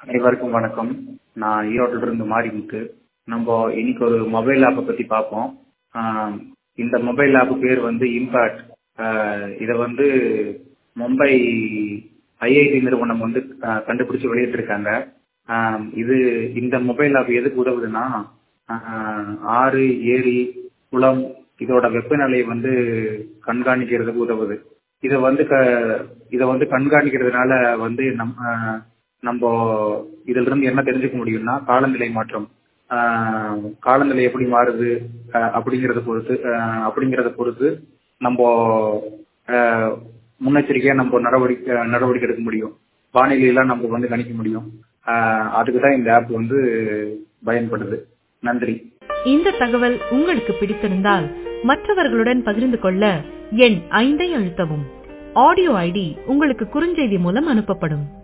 அனைவருக்கும் வணக்கம் நான் ஈரோட்டில இருந்து மாரிமுத்து நம்ம இன்னைக்கு ஒரு மொபைல் ஆப்பை பத்தி பார்ப்போம் ஆஹ் இந்த மொபைல் ஆப் பேர் வந்து இம்பாக்ட் இதை வந்து மும்பை ஐஐடி நிறுவனம் வந்து ஆஹ் கண்டுபிடிச்சு வெளியிட்டிருக்காங்க ஆஹ் இது இந்த மொபைல் ஆப் எதுக்கு உதவுதுன்னா ஆஹ் ஆறு ஏரி குளம் இதோட வெப்பநிலையை வந்து கண்காணிக்கிறதுக்கு உதவுது இதை வந்து க இதை வந்து கண்காணிக்கிறதுனால வந்து நம் ஆஹ் நம்ம இதுல இருந்து என்ன தெரிஞ்சுக்க முடியும்னா காலநிலை மாற்றம் ஆஹ் காலநிலை எப்படி மாறுது ஆஹ் அப்படிங்கறத பொறுத்து ஆஹ் அப்படிங்கறத பொறுத்து நம்ம ஆஹ் முன்னெச்சரிக்கையா நம்ம நடவடிக்கை நடவடிக்கை எடுக்க முடியும் வானிலை எல்லாம் நம்ம வந்து கணிக்க முடியும் ஆஹ் அதுக்கு தான் இந்த ஆப் வந்து பயன்படுது நன்றி இந்த தகவல் உங்களுக்கு பிடித்திருந்தால் மற்றவர்களுடன் பகிர்ந்து கொள்ள எண் ஐந்தை அழுத்தவும் ஆடியோ ஐடி உங்களுக்கு குறுஞ்செய்தி மூலம் அனுப்பப்படும்